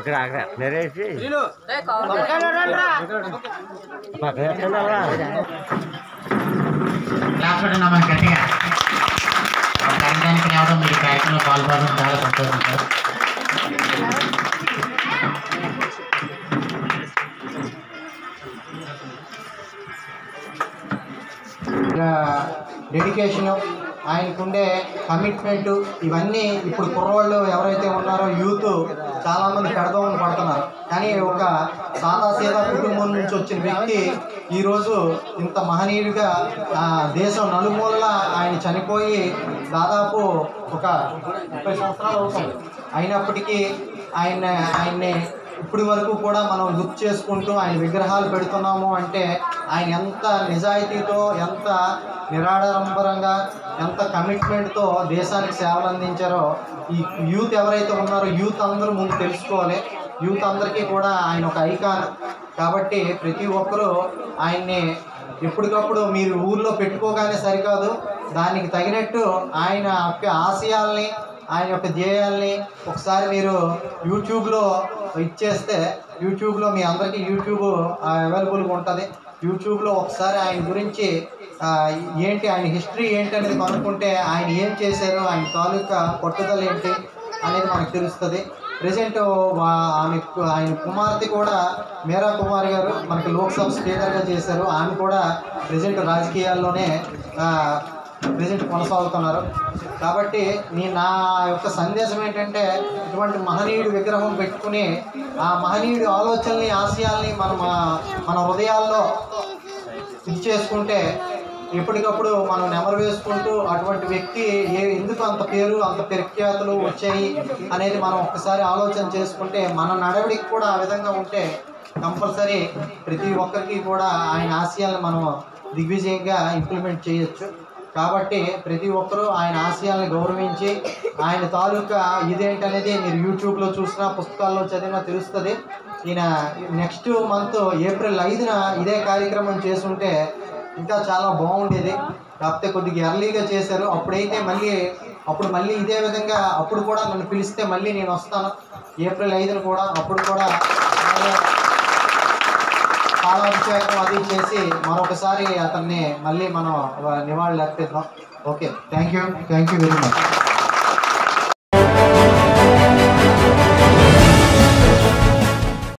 ఇక్కడ అక్కడ నెరేసి పక్కన ఎక్కడరా? క్లాస్ పెట్టండి అమ్మా గట్టిగా ఒక కార్యక్రమానికి రావడం మీరు ఈ కార్యక్రమంలో పాల్గొనడం చాలా సంతోషం సార్ డెడికేషను ఆయనకుండే కమిట్మెంట్ ఇవన్నీ ఇప్పుడు కుర్రోళ్ళు ఎవరైతే ఉన్నారో యూత్ చాలామంది పెడదామని పడుతున్నారు కానీ ఒక సాదాసీదా కుటుంబం నుంచి వచ్చిన వ్యక్తి ఈరోజు ఇంత మహనీయుడిగా ఆ, దేశం నలుమూలలా ఆయన చనిపోయి దాదాపు ఒక ముప్పై సంవత్సరాలు అవుతుంది అయినప్పటికీ ఆయన ఆయన్ని ఇప్పటి వరకు కూడా మనం గుర్తు చేసుకుంటూ ఆయన విగ్రహాలు పెడుతున్నాము అంటే ఆయన ఎంత నిజాయితీతో ఎంత నిరాడంబరంగా ఎంత కమిట్మెంట్తో దేశానికి సేవలు అందించారో ఈ యూత్ ఎవరైతే ఉన్నారో యూత్ అందరూ ముందు తెలుసుకోవాలి యూత్ అందరికీ కూడా ఆయన ఒక ఐకాన్ కాబట్టి ప్రతి ఒక్కరూ ఆయన్ని ఎప్పటికప్పుడు మీరు ఊర్లో పెట్టుకోగానే సరికాదు దానికి తగినట్టు ఆయన యొక్క ఆశయాల్ని ఆయన యొక్క ధ్యేయాల్ని ఒకసారి మీరు యూట్యూబ్లో ఇచ్చేస్తే యూట్యూబ్లో మీ అందరికీ యూట్యూబ్ అవైలబుల్గా ఉంటుంది యూట్యూబ్లో ఒకసారి ఆయన గురించి ఆ, ఏంటి ఆయన హిస్టరీ ఏంటి అనేది కనుక్కుంటే ఆయన ఏం చేశారు ఆయన తాలూకా పట్టుదల ఏంటి అనేది మనకు తెలుస్తుంది ప్రజెంట్ ఆమె ఆయన కుమార్తె కూడా మీరా కుమార్ గారు మనకి లోక్సభ స్పీకర్గా చేశారు ఆమె కూడా ప్రజెంట్ రాజకీయాల్లోనే ప్రజెంట్ కొనసాగుతున్నారు కాబట్టి నీ నా యొక్క సందేశం ఏంటంటే ఇటువంటి మహనీయుడి విగ్రహం పెట్టుకుని ఆ మహనీయుడి ఆలోచనల్ని ఆశయాల్ని మన మన హృదయాల్లో ఇది చేసుకుంటే ఎప్పటికప్పుడు మనం నెమరు వేసుకుంటూ అటువంటి వ్యక్తి ఏ ఎందుకు అంత పేరు అంత ప్రఖ్యాతులు వచ్చాయి అనేది మనం ఒక్కసారి ఆలోచన చేసుకుంటే మన నడవడికి కూడా ఆ విధంగా ఉంటే కంపల్సరీ ప్రతి ఒక్కరికి కూడా ఆయన ఆశయాలను మనం దిగ్విజయంగా ఇంప్లిమెంట్ చేయొచ్చు కాబట్టి ప్రతి ఒక్కరూ ఆయన ఆశయాల్ని గౌరవించి ఆయన తాలూకా ఇదేంటనేది మీరు యూట్యూబ్లో చూసినా పుస్తకాల్లో చదివినా తెలుస్తుంది ఈయన నెక్స్ట్ మంత్ ఏప్రిల్ ఐదున ఇదే కార్యక్రమం చేసుంటే ఇంకా చాలా బాగుండేది కాకపోతే కొద్దిగా ఎర్లీగా చేశారు అప్పుడైతే మళ్ళీ అప్పుడు మళ్ళీ ఇదే విధంగా అప్పుడు కూడా నన్ను పిలిస్తే మళ్ళీ నేను వస్తాను ఏప్రిల్ ఐదున కూడా అప్పుడు కూడా అలాగే పాలాభిషేకం అది చేసి మరొకసారి అతన్ని మళ్ళీ మనం నివాళులు అర్పిద్దాం okay thank you thank you very much